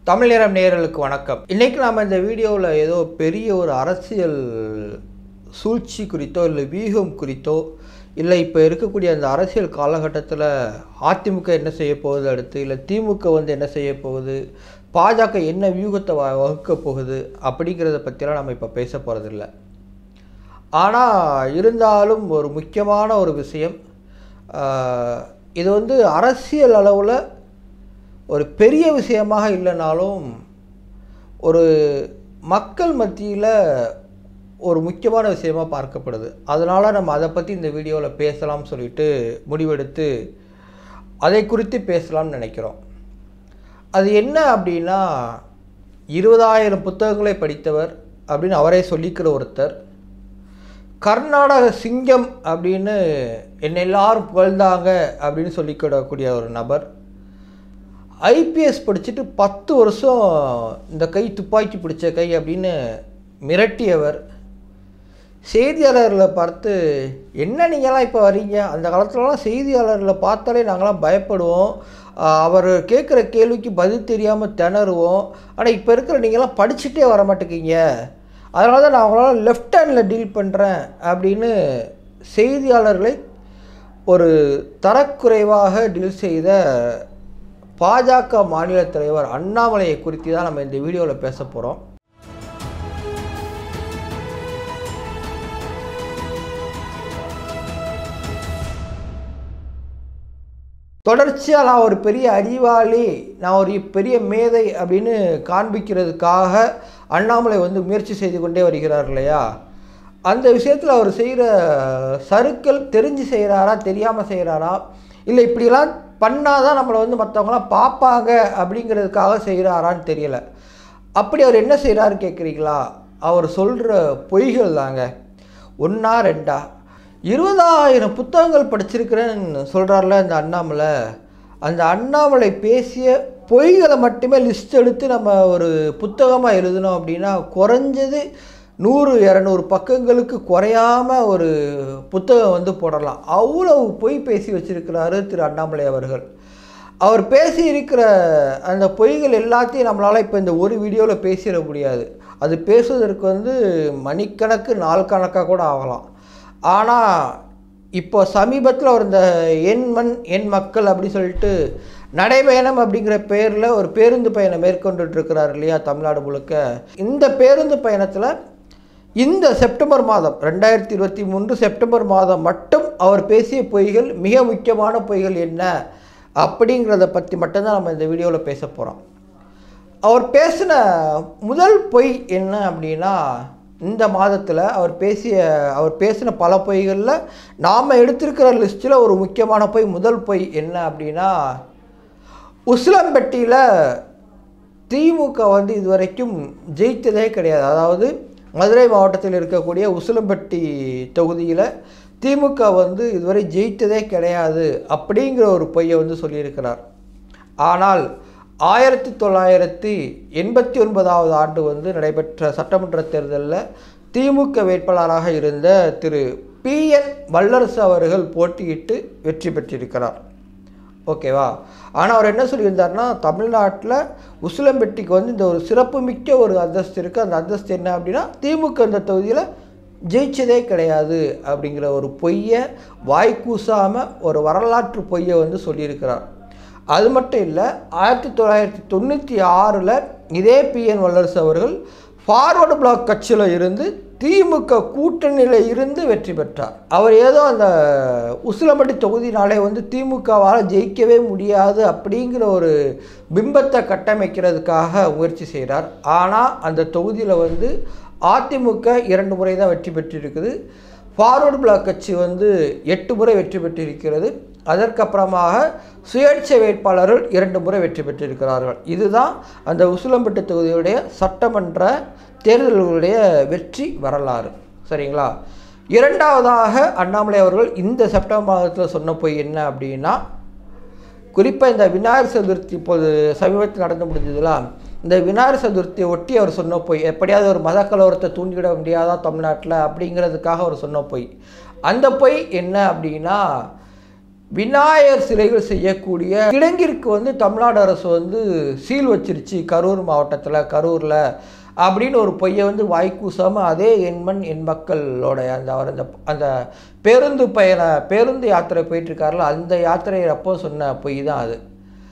தமிழ் நேரம் நேயர்களுக்கு வணக்கம் இன்னைக்கு நாம் இந்த வீடியோவில் ஏதோ பெரிய ஒரு அரசியல் சூழ்ச்சி குறித்தோ இல்லை வியூகம் குறித்தோ இல்லை இப்போ இருக்கக்கூடிய அந்த அரசியல் காலகட்டத்தில் அதிமுக என்ன செய்ய போகுது அடுத்து இல்லை திமுக வந்து என்ன செய்ய போகுது பாஜக என்ன வியூகத்தை வ வகுக்க போகுது அப்படிங்கிறத பற்றிலாம் நம்ம இப்போ பேச போகிறதில்ல ஆனால் இருந்தாலும் ஒரு முக்கியமான ஒரு விஷயம் ஆஹ், இது வந்து அரசியல் அளவில் ஒரு பெரிய விஷயமாக இல்லைனாலும் ஒரு மக்கள் மத்தியில் ஒரு முக்கியமான விஷயமா பார்க்கப்படுது அதனால் நம்ம அதை பற்றி இந்த வீடியோவில் பேசலாம்னு சொல்லிட்டு முடிவெடுத்து அதை குறித்து பேசலாம்னு நினைக்கிறோம் அது என்ன அப்படின்னா இருபதாயிரம் புத்தகங்களை படித்தவர் அப்படின்னு அவரே சொல்லிக்கிற ஒருத்தர் கர்நாடக சிங்கம் அப்படின்னு என்னை எல்லாரும் புகழ்ந்தாங்க அப்படின்னு சொல்லிக்கிடக்கூடிய ஒரு நபர் ஐபிஎஸ் படிச்சுட்டு பத்து வருஷம் இந்த கை துப்பாக்கி பிடிச்ச கை அப்படின்னு மிரட்டியவர் செய்தியாளர்களை பார்த்து என்ன நீங்களாம் இப்போ வரீங்க அந்த காலத்துலலாம் செய்தியாளர்களை பார்த்தாலே நாங்களாம் பயப்படுவோம் ஆஹ் அவர் கேட்குற கேள்விக்கு பதில் தெரியாமல் திணறுவோம் ஆனால் இப்போ இருக்கிற நீங்களாம் படிச்சுட்டே வர மாட்டேங்கிங்க அதனால தான் நான் அவங்களால லெஃப்ட் ஹேண்டில் டீல் பண்ணுறேன் அப்படின்னு செய்தியாளர்களை ஒரு தரக்குறைவாக டீல் செய்த பாஜக மாநில தலைவர் அண்ணாமலையை குறித்து தான் நம்ம இந்த வீடியோவில் பேச போகிறோம் தொடர்ச்சியாக நான் ஒரு பெரிய அறிவாளி நான் ஒரு பெரிய மேதை அப்படின்னு காண்பிக்கிறதுக்காக அண்ணாமலை வந்து முயற்சி செய்து கொண்டே வருகிறார் இல்லையா அந்த விஷயத்தில் அவர் செய்கிற சறுக்கல் தெரிஞ்சு செய்கிறாரா தெரியாமல் செய்கிறாரா இல்லை இப்படிலாம் பண்ணாதான் நம்மளை வந்து மற்றவங்களாம் பார்ப்பாங்க அப்படிங்கிறதுக்காக செய்கிறாரான்னு தெரியல அப்படி அவர் என்ன செய்கிறாரு கேட்குறீங்களா அவர் சொல்கிற பொய்கள் தாங்க ஒன்றா ரெண்டா இருபதாயிரம் புத்தகங்கள் படிச்சிருக்கிறேன்னு சொல்கிறார்ல இந்த அண்ணாமலை அந்த அண்ணாமலை பேசிய பொய்களை மட்டுமே லிஸ்ட் எடுத்து நம்ம ஒரு புத்தகமாக எழுதினோம் அப்படின்னா குறைஞ்சது நூறு இரநூறு பக்கங்களுக்கு குறையாம ஒரு புத்தகம் வந்து போடலாம் அவ்வளவு பொய் பேசி வச்சிருக்கிறாரு திரு அண்ணாமலை அவர்கள் அவர் பேசியிருக்கிற அந்த பொய்கள் எல்லாத்தையும் நம்மளால் இப்போ இந்த ஒரு வீடியோவில் பேசிட முடியாது அது பேசுவதற்கு வந்து மணிக்கணக்கு நாள் கணக்காக கூட ஆகலாம் ஆனால் இப்போ சமீபத்தில் ஒரு இந்த எண் மண் எண் மக்கள் அப்படி சொல்லிட்டு நடைபயணம் அப்படிங்கிற பேரில் ஒரு பேருந்து பயணம் மேற்கொண்டுட்டு இருக்கிறார் இல்லையா தமிழ்நாடு முழுக்க இந்த பேருந்து பயணத்தில் இந்த செப்டம்பர் மாதம் ரெண்டாயிரத்தி இருபத்தி மூன்று செப்டம்பர் மாதம் மட்டும் அவர் பேசிய பொய்கள் மிக முக்கியமான பொய்கள் என்ன அப்படிங்கிறத பற்றி மட்டும்தான் நம்ம இந்த வீடியோவில் பேச போகிறோம் அவர் பேசின முதல் பொய் என்ன அப்படின்னா இந்த மாதத்தில் அவர் பேசிய அவர் பேசின பல பொய்களில் நாம் எடுத்திருக்கிற லிஸ்ட்டில் ஒரு முக்கியமான பொய் முதல் பொய் என்ன அப்படின்னா உசிலம்பட்டியில் திமுக வந்து இதுவரைக்கும் ஜெயித்ததே கிடையாது அதாவது மதுரை மாவட்டத்தில் இருக்கக்கூடிய உசிலம்பட்டி தொகுதியில் திமுக வந்து இதுவரை ஜெயித்ததே கிடையாது அப்படிங்கிற ஒரு பொய்யை வந்து சொல்லியிருக்கிறார் ஆனால் ஆயிரத்தி தொள்ளாயிரத்தி எண்பத்தி ஒன்பதாவது ஆண்டு வந்து நடைபெற்ற சட்டமன்ற தேர்தலில் திமுக வேட்பாளராக இருந்த திரு பி என் வல்லரசு அவர்கள் போட்டியிட்டு வெற்றி பெற்றிருக்கிறார் ஓகேவா ஆனால் அவர் என்ன சொல்லியிருந்தாருன்னா தமிழ்நாட்டில் உசிலம்பட்டிக்கு வந்து இந்த ஒரு சிறப்புமிக்க ஒரு அந்தஸ்து இருக்குது அந்த அந்தஸ்து என்ன அப்படின்னா திமுக இந்த தொகுதியில் ஜெயிச்சதே கிடையாது அப்படிங்கிற ஒரு பொய்யை வாய்க்கூசாமல் ஒரு வரலாற்று பொய்யை வந்து சொல்லியிருக்கிறார் அது மட்டும் இல்லை ஆயிரத்தி தொள்ளாயிரத்தி தொண்ணூற்றி ஆறில் இதே பிஎன் வல்லரசு அவர்கள் ஃபார்வர்டு பிளாக் கட்சியில் இருந்து திமுக கூட்டணியில் இருந்து வெற்றி பெற்றார் அவர் ஏதோ அந்த உசிலம்பட்டி தொகுதினாலே வந்து திமுகவால் ஜெயிக்கவே முடியாது அப்படிங்கிற ஒரு பிம்பத்தை கட்டமைக்கிறதுக்காக முயற்சி செய்கிறார் ஆனால் அந்த தொகுதியில் வந்து அதிமுக இரண்டு முறை தான் வெற்றி பெற்றிருக்குது ஃபார்வர்டு பிளாக் கட்சி வந்து எட்டு முறை வெற்றி பெற்றிருக்கிறது அதற்கப்புறமாக சுயேட்சை வேட்பாளர்கள் இரண்டு முறை வெற்றி பெற்றிருக்கிறார்கள் இதுதான் அந்த உசிலம்பட்டு தொகுதியுடைய சட்டமன்ற தேர்தல்களுடைய வெற்றி வரலாறு சரிங்களா இரண்டாவதாக அண்ணாமலை அவர்கள் இந்த செப்டம்பர் மாதத்தில் சொன்ன போய் என்ன அப்படின்னா குறிப்பாக இந்த விநாயகர் சதுர்த்தி இப்போது சமீபத்தில் நடந்து முடிஞ்சதுல இந்த விநாயகர் சதுர்த்தியை ஒட்டி அவர் சொன்ன போய் எப்படியாவது ஒரு மத கலவரத்தை தூண்டிவிட முடியாதா தமிழ்நாட்டில் அப்படிங்கிறதுக்காக அவர் சொன்ன பொய் அந்த பொய் என்ன அப்படின்னா விநாயகர் சிலைகள் செய்யக்கூடிய கிடங்கிற்கு வந்து தமிழ்நாடு அரசு வந்து சீல் வச்சிருச்சு கரூர் மாவட்டத்தில் கரூரில் அப்படின்னு ஒரு பொய்யை வந்து வாய்க்கூசாமல் அதே எண்மண் எண் மக்களோட அந்த அவர் அந்த அந்த பேருந்து பயண பேருந்து யாத்திரை போயிட்டுருக்காருல அந்த யாத்திரை அப்போ சொன்ன பொய் தான் அது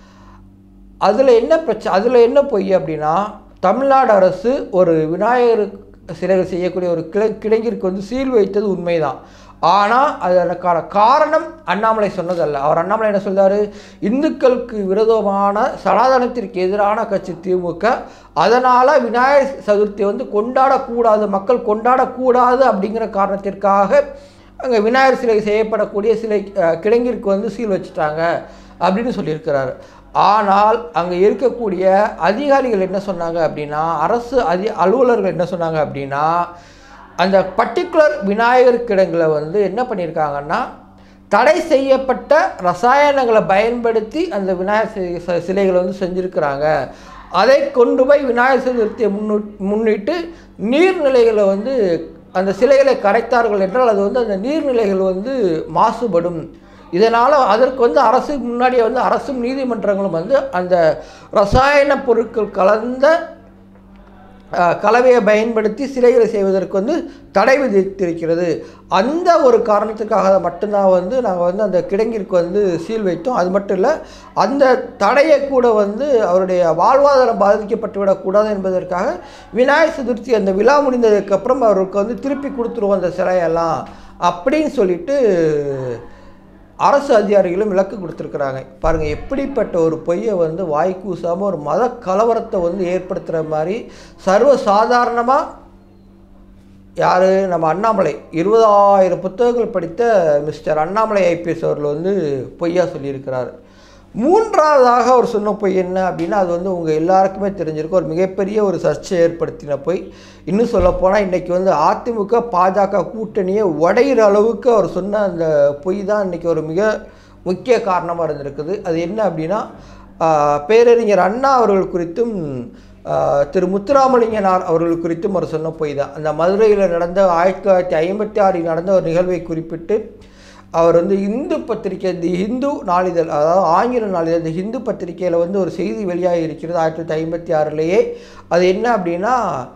அதில் என்ன பிரச்சனை அதில் என்ன பொய் அப்படின்னா தமிழ்நாடு அரசு ஒரு விநாயகர் சிலைகள் செய்யக்கூடிய ஒரு கிளை கிடங்கிற்கு வந்து சீல் வைத்தது உண்மைதான் ஆனால் அதற்கான காரணம் அண்ணாமலை சொன்னதல்ல அவர் அண்ணாமலை என்ன சொல்றாரு இந்துக்களுக்கு விரோதமான சனாதனத்திற்கு எதிரான கட்சி திமுக அதனால் விநாயகர் சதுர்த்தி வந்து கொண்டாடக்கூடாது மக்கள் கொண்டாடக்கூடாது அப்படிங்கிற காரணத்திற்காக அங்கே விநாயகர் சிலை செய்யப்படக்கூடிய சிலை அஹ், கிடங்கிற்கு வந்து சீல் வச்சுட்டாங்க அப்படின்னு சொல்லியிருக்கிறாரு ஆனால் அங்கே இருக்கக்கூடிய அதிகாரிகள் என்ன சொன்னாங்க அப்படின்னா அரசு அதி அலுவலர்கள் என்ன சொன்னாங்க அப்படின்னா அந்த பர்டிகுலர் விநாயகர் கிடங்கில் வந்து என்ன பண்ணியிருக்காங்கன்னா தடை செய்யப்பட்ட ரசாயனங்களை பயன்படுத்தி அந்த விநாயகர் சி- ச- சிலைகளை வந்து செஞ்சுருக்கிறாங்க அதை கொண்டு போய் விநாயகர் சதுர்த்தியை முன்னு முன்னிட்டு நீர்நிலைகளை வந்து அந்த சிலைகளை கரைத்தார்கள் என்றால் அது வந்து அந்த நீர்நிலைகள் வந்து மாசுபடும் இதனால் அதற்கு வந்து அரசு முன்னாடியே வந்து அரசும் நீதிமன்றங்களும் வந்து அந்த ரசாயன பொருட்கள் கலந்த அஹ், கலவையை பயன்படுத்தி சிலைகளை செய்வதற்கு வந்து தடை விதித்திருக்கிறது அந்த ஒரு காரணத்துக்காக மட்டும்தான் வந்து நாங்கள் வந்து அந்த கிடங்கிற்கு வந்து சீல் வைத்தோம் அது மட்டும் இல்லை அந்த தடையை கூட வந்து அவருடைய வாழ்வாதாரம் பாதிக்கப்பட்டு விடக்கூடாது என்பதற்காக விநாயகர் சதுர்த்தி அந்த விழா முடிந்ததுக்கப்புறம் அவருக்கு வந்து திருப்பி கொடுத்துருவோம் அந்த சிலையெல்லாம் அப்படின்னு சொல்லிட்டு அரசு அதிகாரிகளும் விளக்கு கொடுத்துருக்குறாங்க பாருங்கள் எப்படிப்பட்ட ஒரு பொய்யை வந்து வாய்க்கூசாமல் ஒரு மத கலவரத்தை வந்து ஏற்படுத்துகிற மாதிரி சர்வ சாதாரணமாக யார் நம்ம அண்ணாமலை இருபதாயிரம் புத்தகங்கள் படித்த மிஸ்டர் அண்ணாமலை ஐபிஎஸ் அவர்கள் வந்து பொய்யா சொல்லியிருக்கிறார் மூன்றாவதாக அவர் சொன்ன பொய் என்ன அப்படின்னா அது வந்து உங்கள் எல்லாருக்குமே தெரிஞ்சிருக்கும் ஒரு மிகப்பெரிய ஒரு சர்ச்சை ஏற்படுத்தின பொய் இன்னும் சொல்லப்போனால் இன்றைக்கி வந்து அதிமுக பாஜக கூட்டணியை உடையிற அளவுக்கு அவர் சொன்ன அந்த பொய் தான் இன்றைக்கி ஒரு மிக முக்கிய காரணமாக இருந்திருக்குது அது என்ன அப்படின்னா ஆஹ், பேரறிஞர் அண்ணா அவர்கள் குறித்தும் ஆஹ், திரு முத்துராமலிங்கனார் அவர்கள் குறித்தும் அவர் சொன்ன பொய் தான் அந்த மதுரையில் நடந்த ஆயிரத்தி தொள்ளாயிரத்தி ஐம்பத்தி ஆறில் நடந்த ஒரு நிகழ்வை குறிப்பிட்டு அவர் வந்து இந்து பத்திரிகை தி ஹிந்து நாளிதழ் அதாவது ஆங்கில நாளிதழ் தி ஹிந்து பத்திரிகையில் வந்து ஒரு செய்தி வெளியாகி இருக்கிறது ஆயிரத்தி தொள்ளாயிரத்தி ஐம்பத்தி ஆறுலேயே அது என்ன அப்படின்னா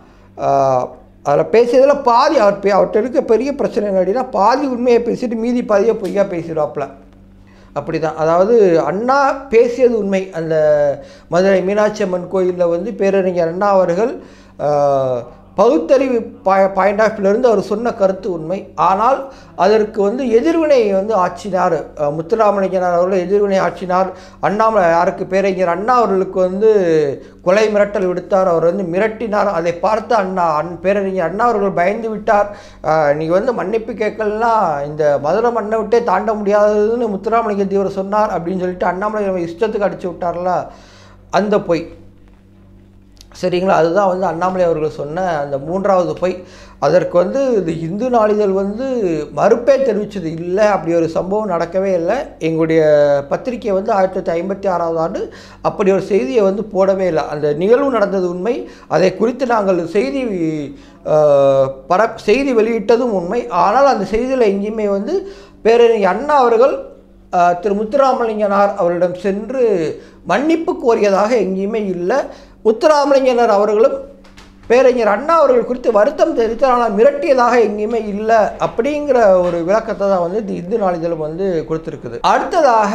அதில் பேசியதில் பாதி அவர் பே அவர்கிட்ட இருக்க பெரிய பிரச்சனை என்ன அப்படின்னா பாதி உண்மையை பேசிட்டு மீதி பாதியை பொய்யா பேசிடுவாப்புல அப்படி தான் அதாவது அண்ணா பேசியது உண்மை அந்த மதுரை மீனாட்சி அம்மன் கோயிலில் வந்து பேரறிஞர் அண்ணா அவர்கள் ஆஹ், பகுத்தறிவு பாய பாயிண்ட் ஆஃப் இருந்து அவர் சொன்ன கருத்து உண்மை ஆனால் அதற்கு வந்து எதிர்வினை வந்து ஆற்றினார் அஹ், முத்துராமலிங்கனார் அவர்கள் எதிர்வினை ஆற்றினார் அண்ணாமலை யாருக்கு பேரறிஞர் அண்ணா அவர்களுக்கு வந்து கொலை மிரட்டல் விடுத்தார் அவர் வந்து மிரட்டினார் அதை பார்த்து அண்ணா அன் பேரறிஞர் அண்ணா அவர்கள் பயந்து விட்டார் அஹ், நீ வந்து மன்னிப்பு கேட்கலனா இந்த மதுரை மண்ணை விட்டே தாண்ட முடியாததுன்னு முத்துராமலிங்க தேவர் சொன்னார் அப்படின்னு சொல்லிட்டு அண்ணாமலை நம்ம இஷ்டத்துக்கு அடிச்சு விட்டார்ல அந்த பொய் சரிங்களா அதுதான் வந்து அண்ணாமலை அவர்கள் சொன்ன அந்த மூன்றாவது பொய் அதற்கு வந்து இது இந்து நாளிதழ் வந்து மறுப்பே தெரிவித்தது இல்லை அப்படி ஒரு சம்பவம் நடக்கவே இல்லை எங்களுடைய பத்திரிக்கை வந்து ஆயிரத்தி தொள்ளாயிரத்தி ஐம்பத்தி ஆறாவது ஆண்டு அப்படி ஒரு செய்தியை வந்து போடவே இல்லை அந்த நிகழ்வு நடந்தது உண்மை அதை குறித்து நாங்கள் செய்தி ஆஹ், பர செய்தி வெளியிட்டதும் உண்மை ஆனால் அந்த செய்தியில் எங்கேயுமே வந்து பேரறிஞர் அண்ணா அவர்கள் ஆஹ், திரு முத்துராமலிங்கனார் அவரிடம் சென்று மன்னிப்பு கோரியதாக எங்கேயுமே இல்லை முத்துராமலிங்கனார் அவர்களும் பேரறிஞர் அண்ணா அவர்கள் குறித்து வருத்தம் தெரிவித்தார் ஆனால் மிரட்டியதாக எங்கேயுமே இல்லை அப்படிங்கிற ஒரு விளக்கத்தை தான் வந்து இந்த இந்து நாளிதழும் வந்து கொடுத்துருக்குது அடுத்ததாக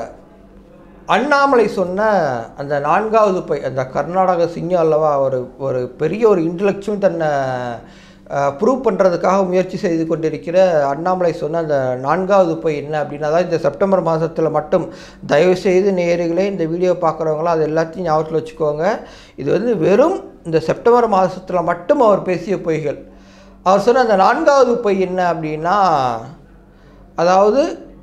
அண்ணாமலை சொன்ன அந்த நான்காவது பை அந்த கர்நாடக சிங்கம் அல்லவா ஒரு ஒரு பெரிய ஒரு இன்டலெக்சுவல் தன்னை ப்ரூவ் பண்ணுறதுக்காக முயற்சி செய்து கொண்டிருக்கிற அண்ணாமலை சொன்ன அந்த நான்காவது பை என்ன அப்படின்னா தான் இந்த செப்டம்பர் மாதத்தில் மட்டும் தயவுசெய்து நேயர்களே இந்த வீடியோ பார்க்குறவங்களாம் அது எல்லாத்தையும் ஞாபகத்தில் வச்சுக்கோங்க இது வந்து வெறும் இந்த செப்டம்பர் மாதத்தில் மட்டும் அவர் பேசிய பொய்கள் அவர் சொன்ன அந்த நான்காவது பொய் என்ன அப்படின்னா அதாவது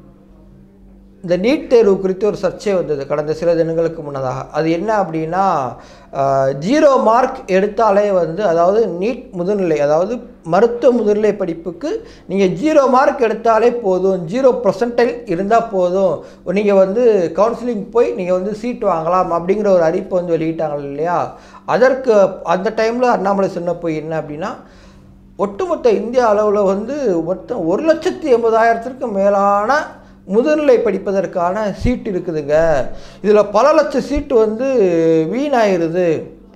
இந்த நீட் தேர்வு குறித்து ஒரு சர்ச்சை வந்தது கடந்த சில தினங்களுக்கு முன்னதாக அது என்ன அப்படின்னா ஜீரோ மார்க் எடுத்தாலே வந்து அதாவது நீட் முதுநிலை அதாவது மருத்துவ முதுநிலை படிப்புக்கு நீங்கள் ஜீரோ மார்க் எடுத்தாலே போதும் ஜீரோ பர்சன்டைல் இருந்தால் போதும் நீங்கள் வந்து கவுன்சிலிங் போய் நீங்கள் வந்து சீட் வாங்கலாம் அப்படிங்கிற ஒரு அறிவிப்பை வந்து வெளியிட்டாங்க இல்லையா அதற்கு அந்த டைமில் அண்ணாமலை சொன்ன போய் என்ன அப்படின்னா ஒட்டுமொத்த இந்திய அளவில் வந்து மொத்தம் ஒரு லட்சத்தி எண்பதாயிரத்திற்கும் மேலான முதுநிலை படிப்பதற்கான சீட் இருக்குதுங்க இதில் பல லட்சம் சீட்டு வந்து வீணாயிருது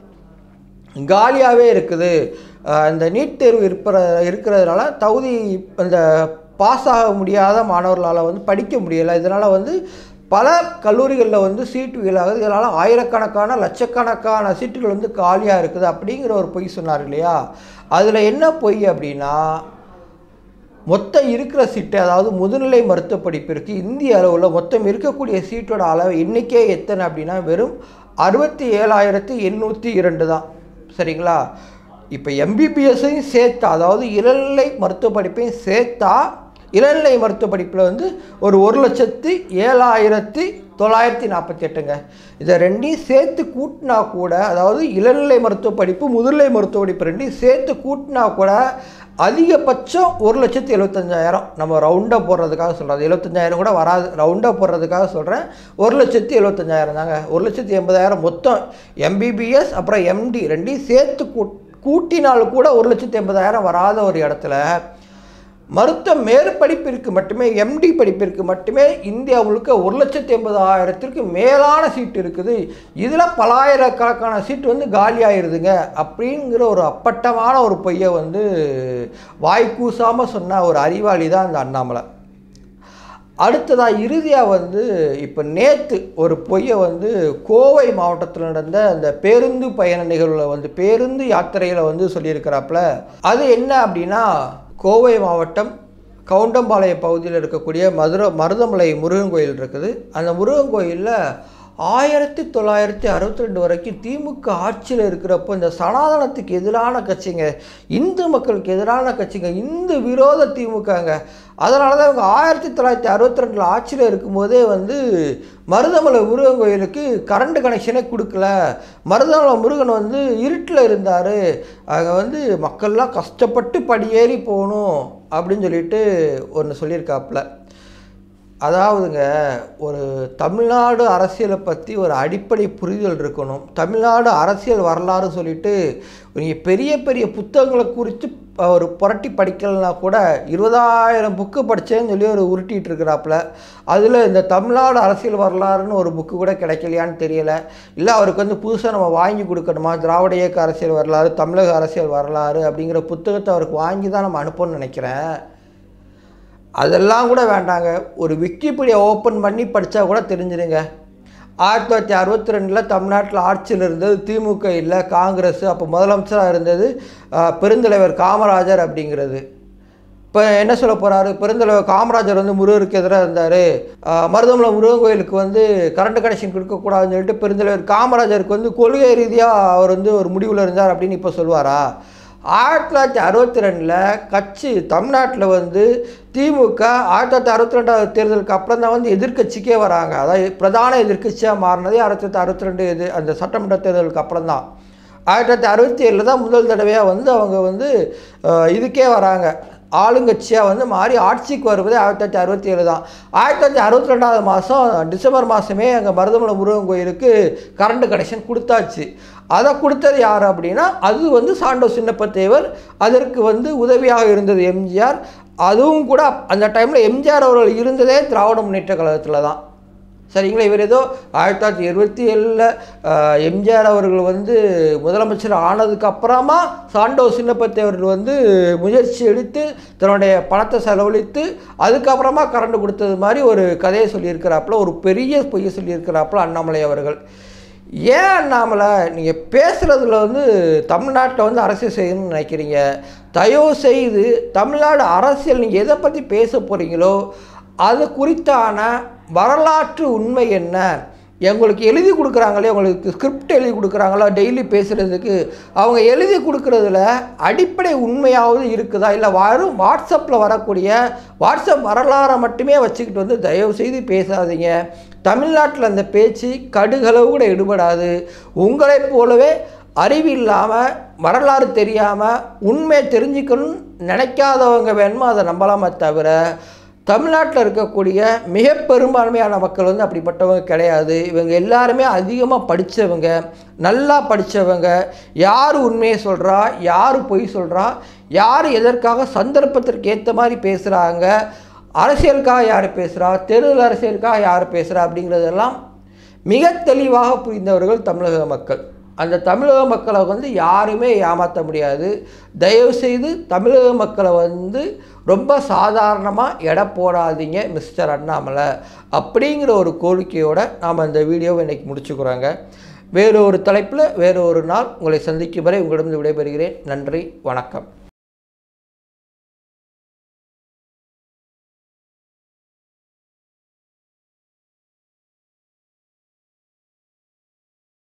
காலியாகவே இருக்குது அஹ் இந்த நீட் தேர்வு இருப்பற இருக்கிறதுனால தகுதி அந்த பாஸ் ஆக முடியாத மாணவர்களால் வந்து படிக்க முடியலை இதனால் வந்து பல கல்லூரிகளில் வந்து சீட்டு வீழாகுது இதனால் ஆயிரக்கணக்கான லட்சக்கணக்கான சீட்டுகள் வந்து காலியாக இருக்குது அப்படிங்கிற ஒரு பொய் சொன்னார் இல்லையா அதில் என்ன பொய் அப்படின்னா மொத்தம் இருக்கிற சீட்டு அதாவது முதுநிலை மருத்துவ படிப்பிற்கு இந்திய அளவில் மொத்தம் இருக்கக்கூடிய சீட்டோட அளவு எண்ணிக்கை எத்தனை அப்படின்னா வெறும் அறுபத்தி ஏழாயிரத்தி எண்ணூற்றி இரண்டு தான் சரிங்களா இப்போ எம்பிபிஎஸ்ஸையும் சேர்த்தா அதாவது இளநிலை மருத்துவ படிப்பையும் சேர்த்தா இளநிலை மருத்துவ படிப்பில் வந்து ஒரு ஒரு லட்சத்தி ஏழாயிரத்தி தொள்ளாயிரத்தி நாற்பத்தி எட்டுங்க இதை ரெண்டையும் சேர்த்து கூட்டினா கூட அதாவது இளநிலை மருத்துவ படிப்பு முதுநிலை மருத்துவ படிப்பு ரெண்டையும் சேர்த்து கூட்டினா கூட அதிகபட்சம் ஒரு லட்சத்தி எழுபத்தஞ்சாயிரம் நம்ம ரவுண்டாக போடுறதுக்காக சொல்கிறது எழுபத்தஞ்சாயிரம் கூட வராது ரவுண்டாக போடுறதுக்காக சொல்கிறேன் ஒரு லட்சத்தி எழுபத்தஞ்சாயிரம் தாங்க ஒரு லட்சத்தி எண்பதாயிரம் மொத்தம் எம்பிபிஎஸ் அப்புறம் எம்டி ரெண்டையும் சேர்த்து கூட் கூட்டினால் கூட ஒரு லட்சத்தி எண்பதாயிரம் வராத ஒரு இடத்துல மருத்துவ மேற்படிப்பிற்கு மட்டுமே எம்டி படிப்பிற்கு மட்டுமே இந்தியா முழுக்க ஒரு லட்சத்தி எண்பதாயிரத்திற்கு மேலான சீட்டு இருக்குது இதில் பலாயிரக்கணக்கான சீட்டு வந்து காலியாயிருதுங்க அப்படிங்கிற ஒரு அப்பட்டமான ஒரு பொய்யை வந்து வாய்க்கூசாமல் சொன்ன ஒரு அறிவாளி தான் அந்த அண்ணாமலை அடுத்ததாக இறுதியாக வந்து இப்போ நேற்று ஒரு பொய்யை வந்து கோவை மாவட்டத்தில் நடந்த அந்த பேருந்து பயண நிகழ்வில் வந்து பேருந்து யாத்திரையில் வந்து சொல்லியிருக்கிறாப்புல அது என்ன அப்படின்னா கோவை மாவட்டம் கவுண்டம்பாளையம் பகுதியில் இருக்கக்கூடிய மதுரை மருதமலை முருகன் கோயில் இருக்குது அந்த முருகன் கோயிலில் ஆயிரத்தி தொள்ளாயிரத்தி அறுபத்தி ரெண்டு வரைக்கும் திமுக ஆட்சியில் இருக்கிறப்போ இந்த சனாதனத்துக்கு எதிரான கட்சிங்க இந்து மக்களுக்கு எதிரான கட்சிங்க இந்து விரோத திமுகங்க அதனால தான் இவங்க ஆயிரத்தி தொள்ளாயிரத்தி அறுபத்தி ரெண்டில் ஆட்சியில் இருக்கும்போதே வந்து மருதமலை முருகன் கோயிலுக்கு கரண்ட் கனெக்ஷனே கொடுக்கல மருதமலை முருகன் வந்து இருட்டில் இருந்தார் அங்கே வந்து மக்கள்லாம் கஷ்டப்பட்டு படியேறி போகணும் அப்படின்னு சொல்லிட்டு ஒன்று சொல்லியிருக்காப்புல அதாவதுங்க ஒரு தமிழ்நாடு அரசியலை பற்றி ஒரு அடிப்படை புரிதல் இருக்கணும் தமிழ்நாடு அரசியல் வரலாறு சொல்லிட்டு நீங்கள் பெரிய பெரிய புத்தகங்களை குறித்து ஒரு புரட்டி படிக்கலைன்னா கூட இருபதாயிரம் புக்கு படித்தேன்னு சொல்லி ஒரு உருட்டிகிட்டு இருக்கிறாப்புல அதில் இந்த தமிழ்நாடு அரசியல் வரலாறுன்னு ஒரு புக்கு கூட கிடைக்கலையான்னு தெரியல இல்லை அவருக்கு வந்து புதுசாக நம்ம வாங்கி கொடுக்கணுமா திராவிட இயக்க அரசியல் வரலாறு தமிழக அரசியல் வரலாறு அப்படிங்கிற புத்தகத்தை அவருக்கு வாங்கி தான் நம்ம அனுப்பணும்னு நினைக்கிறேன் அதெல்லாம் கூட வேண்டாங்க ஒரு விக்கிபீடியா ஓப்பன் பண்ணி படித்தா கூட தெரிஞ்சிடுங்க ஆயிரத்தி தொள்ளாயிரத்தி அறுபத்தி ரெண்டில் தமிழ்நாட்டில் ஆட்சியில் இருந்தது திமுக இல்லை காங்கிரஸ் அப்போ முதலமைச்சராக இருந்தது ஆஹ், பெருந்தலைவர் காமராஜர் அப்படிங்கிறது இப்போ என்ன சொல்ல போகிறாரு பெருந்தலைவர் காமராஜர் வந்து முருகருக்கு எதிராக இருந்தார் மருதமலை முருகன் கோயிலுக்கு வந்து கரண்ட் கனெக்ஷன் கொடுக்கக்கூடாதுன்னு சொல்லிட்டு பெருந்தலைவர் காமராஜருக்கு வந்து கொள்கை ரீதியாக அவர் வந்து ஒரு முடிவில் இருந்தார் அப்படின்னு இப்போ சொல்லுவாரா ஆயிரத்தி தொள்ளாயிரத்தி அறுபத்தி ரெண்டில் கட்சி தமிழ்நாட்டில் வந்து திமுக ஆயிரத்தி தொள்ளாயிரத்தி அறுபத்தி ரெண்டாவது தேர்தலுக்கு அப்புறம் தான் வந்து எதிர்க்கட்சிக்கே வராங்க அதாவது பிரதான எதிர்க்கட்சியாக மாறினதே ஆயிரத்தி தொள்ளாயிரத்தி அறுபத்தி ரெண்டு இது அந்த சட்டமன்ற தேர்தலுக்கு அப்புறம் தான் ஆயிரத்தி தொள்ளாயிரத்தி அறுபத்தி ஏழில் தான் முதல் தடவையாக வந்து அவங்க வந்து அஹ், இதுக்கே வராங்க ஆளுங்கட்சியாக வந்து மாறி ஆட்சிக்கு வருவதே ஆயிரத்தி தொள்ளாயிரத்தி அறுபத்தி ஏழு தான் ஆயிரத்தி தொள்ளாயிரத்தி அறுபத்தி ரெண்டாவது மாதம் டிசம்பர் மாதமே அங்கே மருதமலை முருகன் கோயிலுக்கு கரண்ட் கனெக்ஷன் கொடுத்தாச்சு அதை கொடுத்தது யார் அப்படின்னா அது வந்து சாண்டோ சின்னப்பத்தேவர் அதற்கு வந்து உதவியாக இருந்தது எம்ஜிஆர் அதுவும் கூட அந்த டைமில் எம்ஜிஆர் அவர்கள் இருந்ததே திராவிட முன்னேற்ற கழகத்தில் தான் சரிங்களா இவர் ஏதோ ஆயிரத்தி தொள்ளாயிரத்தி இருபத்தி ஏழில் எம்ஜிஆர் அவர்கள் வந்து முதலமைச்சர் ஆனதுக்கு அப்புறமா சாண்டோ சின்னப்பத்தி அவர்கள் வந்து முயற்சி எடுத்து தன்னுடைய பணத்தை செலவழித்து அதுக்கப்புறமா கரண்ட் கொடுத்தது மாதிரி ஒரு கதையை சொல்லியிருக்கிறாப்புல ஒரு பெரிய பொய்யை சொல்லியிருக்கிறாப்புல அண்ணாமலை அவர்கள் ஏன் அண்ணாமலை நீங்கள் பேசுகிறதுல வந்து தமிழ்நாட்டில் வந்து அரசியல் செய்யணும்னு நினைக்கிறீங்க தயவு செய்து தமிழ்நாடு அரசியல் நீங்கள் எதை பற்றி பேச போகிறீங்களோ அது குறித்தான வரலாற்று உண்மை என்ன எங்களுக்கு எழுதி கொடுக்குறாங்களே உங்களுக்கு ஸ்கிரிப்ட் எழுதி கொடுக்குறாங்களா டெய்லி பேசுகிறதுக்கு அவங்க எழுதி கொடுக்குறதுல அடிப்படை உண்மையாவது இருக்குதா இல்லை வரும் வாட்ஸ்அப்பில் வரக்கூடிய வாட்ஸ்அப் வரலாறை மட்டுமே வச்சுக்கிட்டு வந்து தயவு செய்து பேசாதீங்க தமிழ்நாட்டில் அந்த பேச்சு கடுகளவு கூட எடுபடாது உங்களைப் போலவே அறிவு இல்லாமல் வரலாறு தெரியாமல் உண்மையை தெரிஞ்சுக்கணும்னு நினைக்காதவங்க வேணுமோ அதை நம்பலாமே தவிர தமிழ்நாட்டில் இருக்கக்கூடிய மிக பெரும்பான்மையான மக்கள் வந்து அப்படிப்பட்டவங்க கிடையாது இவங்க எல்லாருமே அதிகமாக படித்தவங்க நல்லா படித்தவங்க யார் உண்மையை சொல்கிறா யார் பொய் சொல்கிறா யார் எதற்காக சந்தர்ப்பத்திற்கு ஏற்ற மாதிரி பேசுகிறாங்க அரசியலுக்காக யார் பேசுகிறா தெருவில் அரசியலுக்காக யார் பேசுகிறா அப்படிங்கிறதெல்லாம் மிக தெளிவாக புரிந்தவர்கள் தமிழக மக்கள் அந்த தமிழக மக்களை வந்து யாருமே ஏமாற்ற முடியாது தயவுசெய்து தமிழக மக்களை வந்து ரொம்ப சாதாரணமாக எடை போடாதீங்க மிஸ்டர் அண்ணாமலை அப்படிங்கிற ஒரு கோரிக்கையோடு நாம் இந்த வீடியோவை இன்றைக்கி முடிச்சுக்கிறோங்க வேறு ஒரு தலைப்பில் வேறு ஒரு நாள் உங்களை சந்திக்கும் வரை உங்களிடம் விடைபெறுகிறேன் நன்றி வணக்கம்